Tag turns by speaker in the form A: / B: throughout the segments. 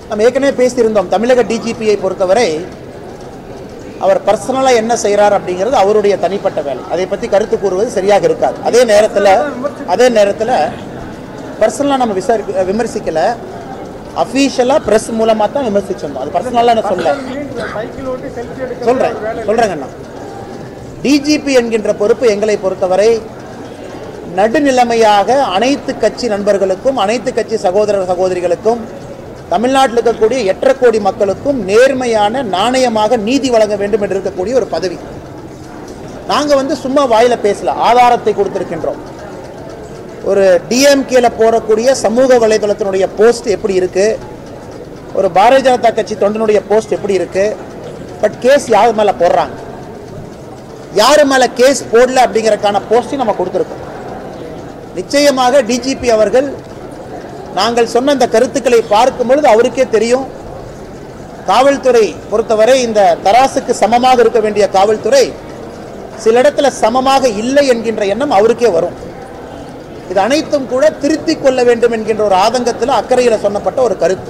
A: நம்ம ஏற்கனவே பேசியிருந்தோம் தமிழக டிஜிபியை பொறுத்தவரை அவர் பர்சனலாக என்ன செய்கிறார் அப்படிங்கிறது அவருடைய தனிப்பட்ட வேலை அதை பற்றி கருத்து கூறுவது சரியாக இருக்காது அதே நேரத்தில் அதே நேரத்தில் பர்சனலாக நம்ம விசாரி விமர்சிக்கல அஃபீஷியலாக ப்ரெஸ் மூலமாக தான் விமர்சிச்சிருந்தோம் அது பர்சனலாக நான் சொல்ல
B: சைக்கிள் ஓட்டி செல்ஃபி எடுக்க
A: சொல்கிறேன் சொல்கிறேங்கண்ணா டிஜிபி என்கின்ற பொறுப்பு எங்களை பொறுத்தவரை நடுநிலைமையாக அனைத்து கட்சி நண்பர்களுக்கும் அனைத்து கட்சி சகோதர சகோதரிகளுக்கும் தமிழ்நாட்டில் இருக்கக்கூடிய எட்டரை கோடி மக்களுக்கும் நேர்மையான நாணயமாக நீதி வழங்க வேண்டும் என்று இருக்கக்கூடிய ஒரு பதவி நாங்கள் வந்து சும்மா வாயில பேசல ஆதாரத்தை கொடுத்திருக்கின்றோம் ஒரு டிஎம்கேல போடக்கூடிய சமூக வலைதளத்தினுடைய போஸ்ட் எப்படி இருக்கு ஒரு பாரதிய ஜனதா கட்சி தொண்டனுடைய போஸ்ட் எப்படி இருக்கு பட் கேஸ் யார் மேல போடுறாங்க யார் மேல கேஸ் போடல அப்படிங்கறதுக்கான போஸ்டையும் நம்ம கொடுத்துருக்கோம் நிச்சயமாக டிஜிபி அவர்கள் நாங்கள் சொன்ன இந்த கருத்துக்களை பார்க்கும் பொழுது அவருக்கே தெரியும் காவல்துறை பொறுத்தவரை இந்த தராசுக்கு சமமாக இருக்க வேண்டிய காவல்துறை சில இடத்துல சமமாக இல்லை என்கின்ற எண்ணம் அவருக்கே வரும் இது அனைத்தும் கூட திருத்திக் கொள்ள வேண்டும் என்கின்ற ஒரு ஆதங்கத்தில் அக்கறையில் சொன்னப்பட்ட ஒரு கருத்து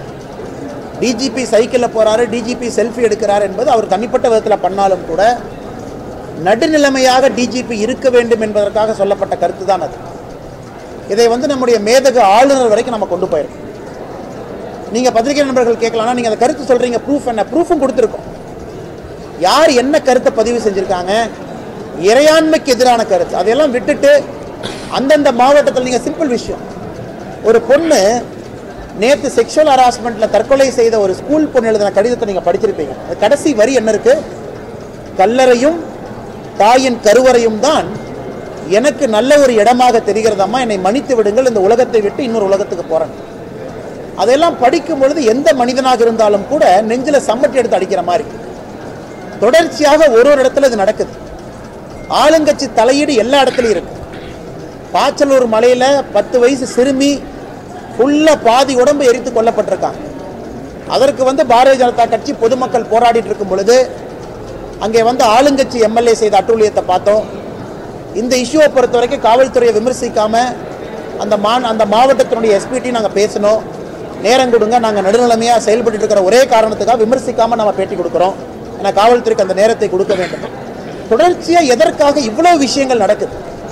A: டிஜிபி சைக்கிளில் போறாரு டிஜிபி செல்ஃபி எடுக்கிறார் என்பது அவர் தனிப்பட்ட விதத்தில் பண்ணாலும் கூட நடுநிலைமையாக டிஜிபி இருக்க வேண்டும் என்பதற்காக சொல்லப்பட்ட கருத்து தான் அது இதை வந்து நம்முடைய மேதகு ஆளுநர் வரைக்கும் நம்ம கொண்டு போயிருக்கோம் நீங்க பத்திரிகை நண்பர்கள் கேட்கலாம்னா நீங்க அந்த கருத்து சொல்றீங்க ப்ரூஃப் என்ன ப்ரூஃபும் கொடுத்துருக்கோம் யார் என்ன கருத்தை பதிவு செஞ்சிருக்காங்க இறையாண்மைக்கு எதிரான கருத்து அதையெல்லாம் விட்டுட்டு அந்தந்த மாவட்டத்தில் நீங்க சிம்பிள் விஷயம் ஒரு பொண்ணு நேத்து செக்ஷுவல் ஹராஸ்மெண்ட்ல தற்கொலை செய்த ஒரு ஸ்கூல் பொண்ணு எழுதின கடிதத்தை நீங்க படிச்சிருப்பீங்க அது கடைசி வரி என்ன இருக்கு கல்லறையும் தாயின் கருவறையும் தான் எனக்கு நல்ல ஒரு இடமாக தெரிகிறதம்மா என்னை மன்னித்து விடுங்கள் இந்த உலகத்தை விட்டு இன்னொரு உலகத்துக்கு போறேன் அதெல்லாம் படிக்கும் பொழுது எந்த மனிதனாக இருந்தாலும் கூட நெஞ்சில சம்மட்டி எடுத்து அடிக்கிற மாதிரி தொடர்ச்சியாக ஒரு ஒரு இடத்துல இது நடக்குது ஆளுங்கட்சி தலையீடு எல்லா இடத்துலையும் இருக்கு பாச்சலூர் மலையில பத்து வயசு சிறுமி ஃபுல்லா பாதி உடம்பு எரித்து கொல்லப்பட்டிருக்காங்க அதற்கு வந்து பாரதிய ஜனதா கட்சி பொதுமக்கள் போராடிட்டு இருக்கும் பொழுது அங்கே வந்து ஆளுங்கட்சி எம்எல்ஏ செய்த அட்டூழியத்தை பார்த்தோம் இந்த இஷ்யூவை பொறுத்த வரைக்கும் காவல்துறையை விமர்சிக்காம அந்த மா அந்த மாவட்டத்தினுடைய எஸ்பிடி நாங்கள் பேசினோம் நேரம் கொடுங்க நாங்கள் நடுநிலைமையாக செயல்பட்டு இருக்கிற ஒரே காரணத்துக்காக விமர்சிக்காம நம்ம பேட்டி கொடுக்குறோம் ஏன்னா காவல்துறைக்கு அந்த நேரத்தை கொடுக்க வேண்டும் தொடர்ச்சியாக எதற்காக இவ்வளோ விஷயங்கள் நடக்குது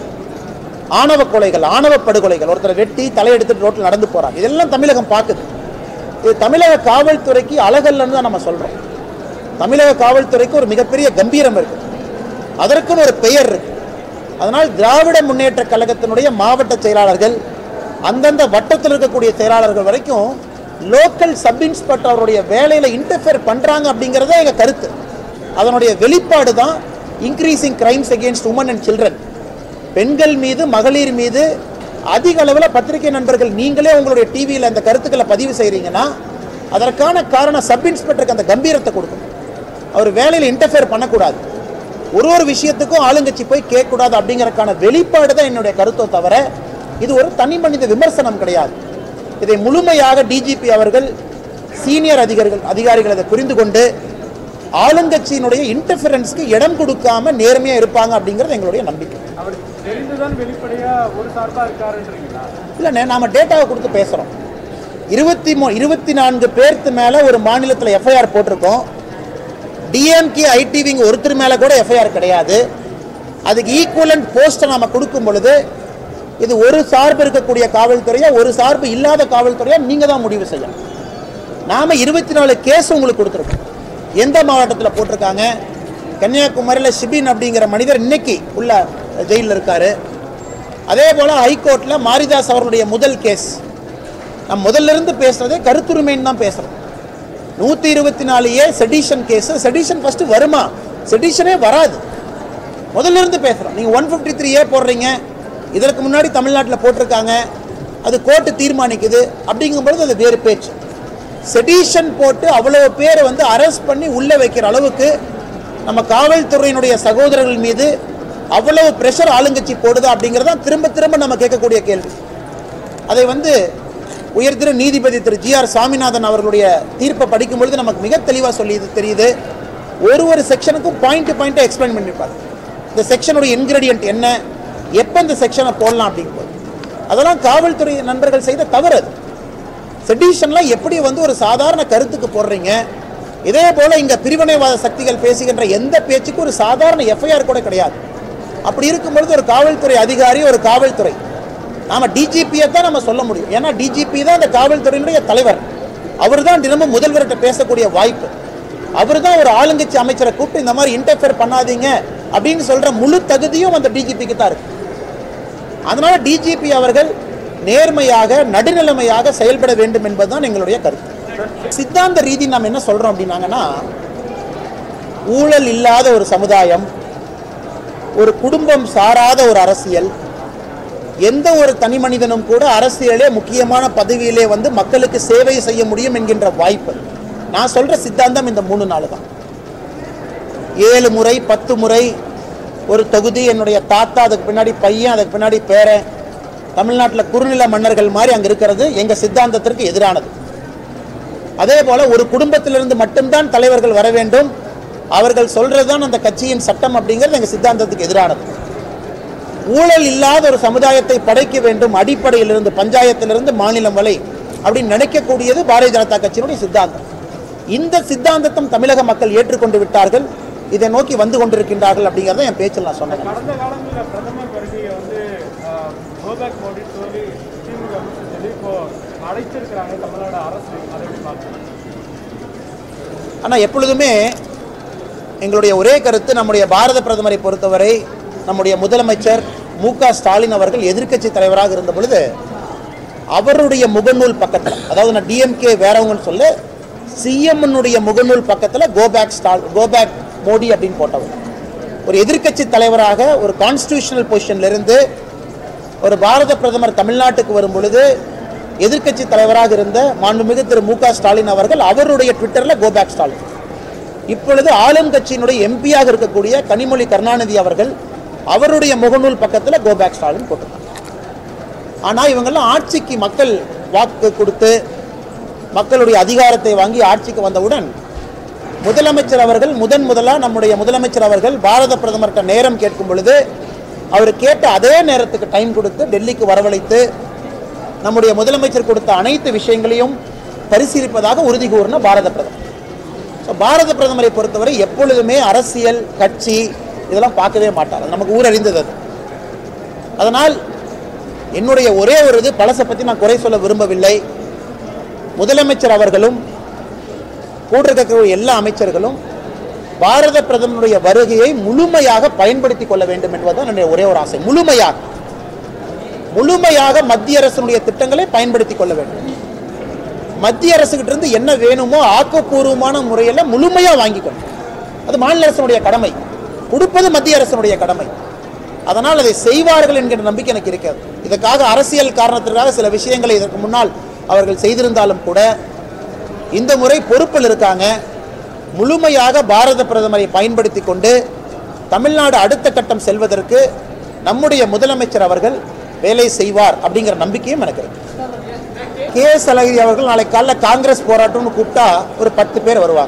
A: ஆணவ கொலைகள் ஆணவ படுகொலைகள் ஒருத்தரை வெட்டி தலையெடுத்துட்டு ரோட்டில் நடந்து போறாங்க இதெல்லாம் தமிழகம் பார்க்குது இது தமிழக காவல்துறைக்கு அழகல்லன்னு தான் நம்ம சொல்றோம் தமிழக காவல்துறைக்கு ஒரு மிகப்பெரிய கம்பீரம் இருக்கு அதற்குன்னு ஒரு பெயர் இருக்கு அதனால் திராவிட முன்னேற்ற கழகத்தினுடைய மாவட்ட செயலாளர்கள் அந்தந்த வட்டத்தில் இருக்கக்கூடிய செயலாளர்கள் வரைக்கும் லோக்கல் சப் இன்ஸ்பெக்டர் அவருடைய வேலையில இன்டர்ஃபியர் பண்றாங்க அப்படிங்கறத எங்க கருத்து அதனுடைய வெளிப்பாடு தான் increasing crimes against women and children பெண்கள் மீது மகளிர் மீது அதிக அளவில் பத்திரிகை நண்பர்கள் நீங்களே உங்களுடைய டிவியில் அந்த கருத்துக்களை பதிவு செய்கிறீங்கன்னா அதற்கான காரணம் சப் இன்ஸ்பெக்டருக்கு அந்த கம்பீரத்தை கொடுக்கணும் அவர் வேலையில் இன்டர்ஃபியர் பண்ணக்கூடாது ஒரு ஒரு விஷயத்துக்கும் ஆளுங்கட்சி போய் கேட்கக்கூடாது அப்படிங்கறதுக்கான வெளிப்பாடு தான் என்னுடைய கருத்தோ தவிர இது ஒரு தனி மனித விமர்சனம் கிடையாது இதை முழுமையாக டிஜிபி அவர்கள் சீனியர் அதிகாரிகள் அதிகாரிகள் அதை புரிந்து கொண்டு ஆளுங்கட்சியினுடைய இன்டர்ஃபரன்ஸ்க்கு இடம் கொடுக்காம நேர்மையா இருப்பாங்க அப்படிங்கிறது எங்களுடைய நம்பிக்கை
B: அவர் தெரிந்துதான் வெளிப்படையா ஒரு சார்பா இருக்காருன்றீங்களா
A: இல்லைண்ணே நாம டேட்டாவை கொடுத்து பேசுறோம் இருபத்தி மூ இருபத்தி நான்கு பேர்த்து மேல ஒரு மாநிலத்தில் எஃப்ஐஆர் போட்டிருக்கோம் டிஎம்கே ஐடிவிங்க ஒருத்தர் மேல கூட எஃப்ஐஆர் கிடையாது அதுக்கு ஈக்குவலண்ட் போஸ்ட்டை நாம கொடுக்கும் பொழுது இது ஒரு சார்பு இருக்கக்கூடிய காவல்துறையா ஒரு சார்பு இல்லாத காவல்துறையா நீங்க தான் முடிவு செய்யணும் நாம இருபத்தி நாலு கேஸ் உங்களுக்கு கொடுத்துருக்கோம் எந்த மாவட்டத்தில் போட்டிருக்காங்க கன்னியாகுமரியில் ஷிபின் அப்படிங்கிற மனிதர் இன்னைக்கு உள்ள ஜெயிலில் இருக்காரு அதே போல ஹைகோர்ட்ல மாரிதாஸ் அவர்களுடைய முதல் கேஸ் நம்ம முதல்ல இருந்து பேசுறதே கருத்துரிமைன்னு தான் பேசுறோம் நூத்தி இருபத்தி நாலு A sedition case sedition first வருமா செடிஷனே வராது முதல்ல இருந்து பேசுறோம் நீங்க ஒன் ஃபிஃப்டி த்ரீ ஏ போடுறீங்க இதற்கு முன்னாடி தமிழ்நாட்டில் போட்டிருக்காங்க அது கோர்ட்டு தீர்மானிக்குது அப்படிங்கும்பொழுது அது வேறு பேச்சு செடிஷன் போட்டு அவ்வளவு பேரை வந்து அரெஸ்ட் பண்ணி உள்ள வைக்கிற அளவுக்கு நம்ம காவல்துறையினுடைய சகோதரர்கள் மீது அவ்வளவு பிரஷர் ஆளுங்கட்சி போடுதா அப்படிங்கிறது தான் திரும்ப திரும்ப நம்ம கேட்கக்கூடிய கேள்வி அதை வந்து உயர் திரு நீதிபதி திரு ஜி ஆர் சாமிநாதன் அவர்களுடைய தீர்ப்பை படிக்கும் பொழுது நமக்கு மிக தெளிவாக சொல்லி தெரியுது ஒரு ஒரு செக்ஷனுக்கும் பாயிண்ட் பாயிண்ட்டாக எக்ஸ்பிளைன் பண்ணியிருப்பார் இந்த செக்ஷனுடைய இன்கிரீடியன்ட் என்ன எப்போ இந்த செக்ஷனை போடலாம் அப்படிங்கும்போது அதெல்லாம் காவல்துறை நண்பர்கள் செய்த தவறு அது செடிஷன்லாம் எப்படி வந்து ஒரு சாதாரண கருத்துக்கு போடுறீங்க இதே போல இங்க பிரிவினைவாத சக்திகள் பேசுகின்ற எந்த பேச்சுக்கும் ஒரு சாதாரண எஃப்ஐஆர் கூட கிடையாது அப்படி இருக்கும்பொழுது ஒரு காவல்துறை அதிகாரி ஒரு காவல்துறை நாம டிஜிபியை தான் நம்ம சொல்ல முடியும் ஏன்னா டிஜிபி தான் அந்த காவல்துறையினுடைய தலைவர் அவர் தான் தினமும் முதல்வர்கிட்ட பேசக்கூடிய வாய்ப்பு அவர் தான் ஒரு ஆளுங்கட்சி அமைச்சரை கூப்பிட்டு இந்த மாதிரி இன்டர்ஃபியர் பண்ணாதீங்க அப்படின்னு சொல்ற முழு தகுதியும் அந்த டிஜிபிக்கு தான் இருக்கு அதனால டிஜிபி அவர்கள் நேர்மையாக நடுநிலைமையாக செயல்பட வேண்டும் என்பதுதான் எங்களுடைய கருத்து சித்தாந்த ரீதி நாம் என்ன சொல்றோம் அப்படின்னாங்கன்னா ஊழல் இல்லாத ஒரு சமுதாயம் ஒரு குடும்பம் சாராத ஒரு அரசியல் எந்த ஒரு தனி மனிதனும் கூட அரசியலே முக்கியமான பதவியிலே வந்து மக்களுக்கு சேவை செய்ய முடியும் என்கின்ற வாய்ப்பு நான் சொல்ற சித்தாந்தம் இந்த மூணு நாள் தான் ஏழு முறை பத்து முறை ஒரு தொகுதி என்னுடைய தாத்தா அதுக்கு பின்னாடி பையன் அதுக்கு பின்னாடி பேரன் தமிழ்நாட்டில் குறுநில மன்னர்கள் மாதிரி அங்கே இருக்கிறது எங்கள் சித்தாந்தத்திற்கு எதிரானது அதே போல ஒரு குடும்பத்திலிருந்து மட்டும்தான் தலைவர்கள் வர வேண்டும் அவர்கள் சொல்றது தான் அந்த கட்சியின் சட்டம் அப்படிங்கிறது எங்கள் சித்தாந்தத்துக்கு எதிரானது ஊழல் இல்லாத ஒரு சமுதாயத்தை படைக்க வேண்டும் அடிப்படையிலிருந்து பஞ்சாயத்திலிருந்து மாநிலம் வரை அப்படின்னு நினைக்கக்கூடியது பாரதிய ஜனதா கட்சியினுடைய சித்தாந்தம் இந்த சித்தாந்தத்தம் தமிழக மக்கள் ஏற்றுக்கொண்டு விட்டார்கள் இதை நோக்கி வந்து கொண்டிருக்கின்றார்கள் அப்படிங்கிறத என் பேச்சில் நான் சொன்னேன்
B: கடந்த காலங்களில் பிரதமர் வருகையை வந்து கோபேக் மோடின்னு சொல்லி திமுக அமைச்சர் சொல்லி இப்போ அழைச்சிருக்கிறாங்க தமிழ்நாடு அரசு அதை எப்படி பார்க்கணும்
A: ஆனால் எப்பொழுதுமே எங்களுடைய ஒரே கருத்து நம்முடைய பாரத பிரதமரை பொறுத்தவரை நம்முடைய முதலமைச்சர் மு க ஸ்டாலின் அவர்கள் எதிர்க்கட்சி தலைவராக இருந்த பொழுது அவருடைய முகநூல் பக்கத்தில் அதாவது நான் டிஎம்கே வேறவங்கன்னு சொல்ல சிஎம்னுடைய முகநூல் பக்கத்தில் கோபேக் ஸ்டால் கோபேக் மோடி அப்படின்னு போட்டவர் ஒரு எதிர்க்கட்சி தலைவராக ஒரு கான்ஸ்டியூஷனல் பொசிஷன்ல இருந்து ஒரு பாரத பிரதமர் தமிழ்நாட்டுக்கு வரும் பொழுது எதிர்க்கட்சி தலைவராக இருந்த மாண்புமிகு திரு மு க ஸ்டாலின் அவர்கள் அவருடைய ட்விட்டரில் கோபேக் ஸ்டாலின் இப்பொழுது ஆளும் கட்சியினுடைய எம்பியாக இருக்கக்கூடிய கனிமொழி கருணாநிதி அவர்கள் அவருடைய முகநூல் பக்கத்தில் கோபேக் ஸ்டாலின் போட்டிருக்காங்க ஆனால் இவங்கெல்லாம் ஆட்சிக்கு மக்கள் வாக்கு கொடுத்து மக்களுடைய அதிகாரத்தை வாங்கி ஆட்சிக்கு வந்தவுடன் முதலமைச்சர் அவர்கள் முதன் முதலாக நம்முடைய முதலமைச்சர் அவர்கள் பாரத பிரதமர்கிட்ட நேரம் கேட்கும் பொழுது அவர் கேட்ட அதே நேரத்துக்கு டைம் கொடுத்து டெல்லிக்கு வரவழைத்து நம்முடைய முதலமைச்சர் கொடுத்த அனைத்து விஷயங்களையும் பரிசீலிப்பதாக உறுதி கூறின பாரத பிரதமர் ஸோ பாரத பிரதமரை பொறுத்தவரை எப்பொழுதுமே அரசியல் கட்சி இதெல்லாம் பார்க்கவே மாட்டார் அது நமக்கு ஊரறிந்தது அது அதனால் என்னுடைய ஒரே ஒரு இது பழசை பற்றி நான் குறை சொல்ல விரும்பவில்லை முதலமைச்சர் அவர்களும் கூட இருக்கக்கூடிய எல்லா அமைச்சர்களும் பாரத பிரதமருடைய வருகையை முழுமையாக பயன்படுத்திக் கொள்ள வேண்டும் என்பதுதான் என்னுடைய ஒரே ஒரு ஆசை முழுமையாக முழுமையாக மத்திய அரசினுடைய திட்டங்களை பயன்படுத்திக் கொள்ள வேண்டும் மத்திய அரசுகிட்ட இருந்து என்ன வேணுமோ ஆக்கப்பூர்வமான முறையில் முழுமையா வாங்கிக்கணும் அது மாநில அரசினுடைய கடமை கொடுப்பது மத்திய அரசினுடைய கடமை அதனால் அதை செய்வார்கள் என்கிற நம்பிக்கை எனக்கு இருக்கிறது இதற்காக அரசியல் காரணத்திற்காக சில விஷயங்களை இதற்கு முன்னால் அவர்கள் செய்திருந்தாலும் கூட இந்த முறை பொறுப்பில் இருக்காங்க முழுமையாக பாரத பிரதமரை பயன்படுத்தி கொண்டு தமிழ்நாடு அடுத்த கட்டம் செல்வதற்கு நம்முடைய முதலமைச்சர் அவர்கள் வேலை செய்வார் அப்படிங்கிற நம்பிக்கையும் எனக்கு இருக்கு கே எஸ் அழகிரி அவர்கள் நாளை காலைல காங்கிரஸ் போராட்டம்னு கூப்பிட்டா ஒரு பத்து பேர் வருவாங்க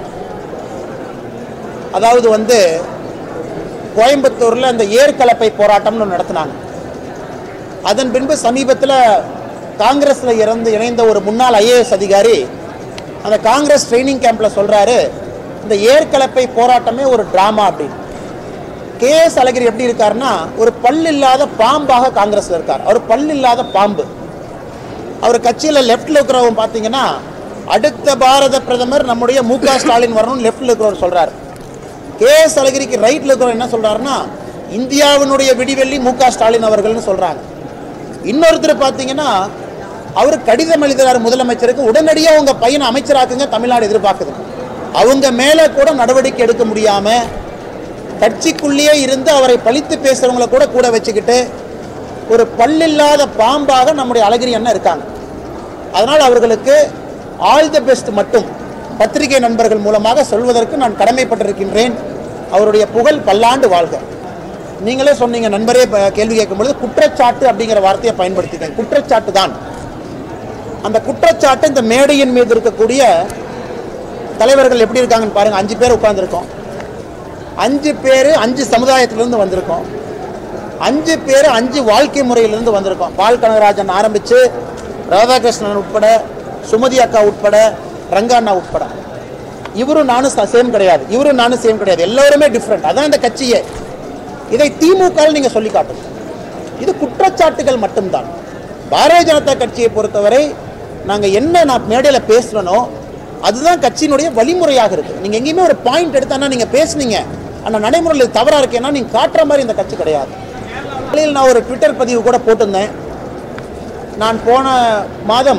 A: அதாவது வந்து கோயம்புத்தூரில் அந்த ஏர்கலப்பை போராட்டம்னு ஒண்ணு நடத்தினாங்க அதன் பின்பு சமீபத்தில் காங்கிரஸில் இறந்து இணைந்த ஒரு முன்னாள் ஐஏஎஸ் அதிகாரி அந்த காங்கிரஸ் ட்ரைனிங் கேம்பில் சொல்கிறாரு இந்த ஏர்கலப்பை போராட்டமே ஒரு ட்ராமா அப்படின்னு கேஎஸ் அழகிரி எப்படி இருக்காருன்னா ஒரு பல் இல்லாத பாம்பாக காங்கிரஸில் இருக்கார் அவர் பல் இல்லாத பாம்பு அவர் கட்சியில் லெஃப்டில் இருக்கிறவங்க பார்த்தீங்கன்னா அடுத்த பாரத பிரதமர் நம்முடைய மு க ஸ்டாலின் வரணும்னு லெஃப்டில் இருக்கிறவர் சொல்கிறார் கேஎஸ் அழகிரிக்கு ரைட்டில் இருக்கிறவர் என்ன சொல்கிறாருன்னா இந்தியாவினுடைய விடிவெள்ளி மு க ஸ்டாலின் அவர்கள்னு சொல்கிறாங்க இன்னொருத்தர் பார்த்தீங்கன்னா அவர் கடிதம் எழுதுறாரு முதலமைச்சருக்கு உடனடியாக உங்கள் பையனை அமைச்சராக்குங்க தமிழ்நாடு எதிர்பார்க்குது அவங்க மேலே கூட நடவடிக்கை எடுக்க முடியாமல் கட்சிக்குள்ளேயே இருந்து அவரை பழித்து பேசுகிறவங்கள கூட கூட வச்சுக்கிட்டு ஒரு பல்லில்லாத பாம்பாக நம்முடைய அழகிரி அண்ணன் இருக்காங்க அதனால் அவர்களுக்கு ஆல் தி பெஸ்ட் மட்டும் பத்திரிகை நண்பர்கள் மூலமாக சொல்வதற்கு நான் கடமைப்பட்டிருக்கின்றேன் அவருடைய புகழ் பல்லாண்டு வாழ்க நீங்களே சொன்னீங்க நண்பரே ப- கேள்வி கேட்கும் பொழுது குற்றச்சாட்டு அப்படிங்கிற வார்த்தையை பயன்படுத்திட்டேன் குற்றச்சாட்டு தான் அந்த குற்றச்சாட்டு இந்த மேடையின் மீது இருக்கக்கூடிய தலைவர்கள் எப்படி இருக்காங்கன்னு பாருங்க அஞ்சு பேர் உட்கார்ந்திருக்கோம் அஞ்சு பேர் அஞ்சு சமுதாயத்திலிருந்து வந்திருக்கோம் அஞ்சு பேர் அஞ்சு வாழ்க்கை முறையிலிருந்து வந்திருக்கோம் பால் கனகராஜன் ஆரம்பித்து ராதாகிருஷ்ணன் உட்பட சுமதி அக்கா உட்பட ரங்கா உட்பட இவரும் நானும் சேம் கிடையாது இவரும் நானும் சேம் கிடையாது எல்லாருமே டிஃப்ரெண்ட் அதான் இந்த கட்சியே இதை திமுக நீங்க சொல்லி காட்டுங்க இது குற்றச்சாட்டுகள் மட்டும்தான் பாரதிய ஜனதா கட்சியை பொறுத்தவரை நாங்க என்ன நான் மேடையில் பேசுறனோ அதுதான் கட்சியினுடைய வழிமுறையாக இருக்கு நீங்க எங்கேயுமே ஒரு பாயிண்ட் எடுத்தானா நீங்க பேசுனீங்க அந்த நடைமுறையில் இது தவறா இருக்கேன்னா நீங்க காட்டுற மாதிரி இந்த கட்சி கிடையாது காலையில் நான் ஒரு ட்விட்டர் பதிவு கூட போட்டிருந்தேன் நான் போன மாதம்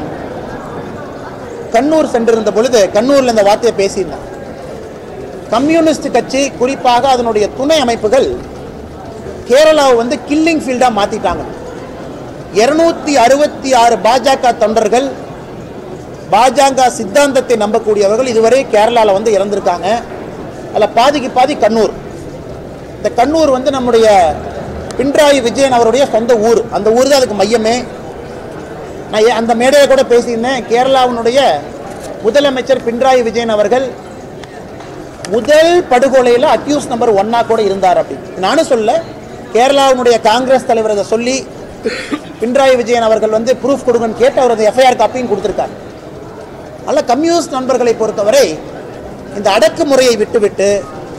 A: கண்ணூர் சென்றிருந்த பொழுது கண்ணூர்ல இந்த வார்த்தையை பேசியிருந்தேன் கம்யூனிஸ்ட் கட்சி குறிப்பாக அதனுடைய துணை அமைப்புகள் கேரளாவை வந்து கில்லிங் ஃபீல்டா மாத்திட்டாங்க இருநூத்தி அறுபத்தி ஆறு பாஜக தொண்டர்கள் பாஜக சித்தாந்தத்தை நம்பக்கூடியவர்கள் இதுவரை கேரளால வந்து இறந்திருக்காங்க அதில் பாதிக்கு பாதி கண்ணூர் இந்த கண்ணூர் வந்து நம்முடைய பின்ராயி விஜயன் அவருடைய சொந்த ஊர் அந்த ஊர் தான் அதுக்கு மையமே நான் ஏ- அந்த மேடையில் கூட பேசியிருந்தேன் கேரளாவினுடைய முதலமைச்சர் பினராயி விஜயன் அவர்கள் முதல் படுகொலையில் அக்யூஸ் நம்பர் ஒன்னா கூட இருந்தார் அப்படி நானும் சொல்ல கேரளாவினுடைய காங்கிரஸ் தலைவர் இதை சொல்லி பினராயி விஜயன் அவர்கள் வந்து ப்ரூஃப் கொடுங்கன்னு கேட்டு அவர் அந்த எஃப்ஐஆர் காப்பியும் கொடுத்துருக்கார் அதனால கம்யூனிஸ்ட் நண்பர்களை பொறுத்தவரை இந்த அடக்குமுறையை விட்டுவிட்டு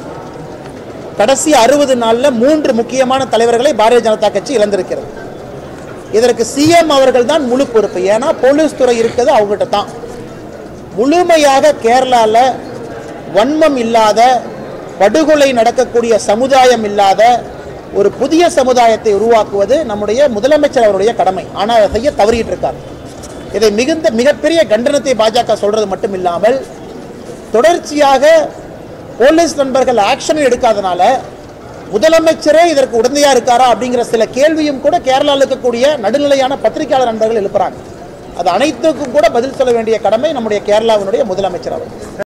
A: கடைசி அறுபது நாள்ல மூன்று முக்கியமான தலைவர்களை பாரதிய ஜனதா கட்சி இழந்திருக்கிறது இதற்கு சிஎம் அவர்கள் தான் முழு பொறுப்பு ஏன்னா போலீஸ் துறை இருக்கிறது அவங்ககிட்ட தான் முழுமையாக கேரளால வன்மம் இல்லாத படுகொலை நடக்கக்கூடிய சமுதாயம் இல்லாத ஒரு புதிய சமுதாயத்தை உருவாக்குவது நம்முடைய முதலமைச்சர் அவருடைய கடமை ஆனால் அதை செய்ய தவறிட்டு இருக்கார் இதை மிகுந்த மிகப்பெரிய கண்டனத்தை பாஜக சொல்றது மட்டும் இல்லாமல் தொடர்ச்சியாக போலீஸ் நண்பர்கள் ஆக்ஷன் எடுக்காதனால முதலமைச்சரே இதற்கு உடந்தையா இருக்காரா அப்படிங்கிற சில கேள்வியும் கூட கேரளாவில் இருக்கக்கூடிய நடுநிலையான பத்திரிகையாளர் நண்பர்கள் எழுப்புறாங்க அது அனைத்துக்கும் கூட பதில் சொல்ல வேண்டிய கடமை நம்முடைய கேரளாவினுடைய முதலமைச்சர் அவர்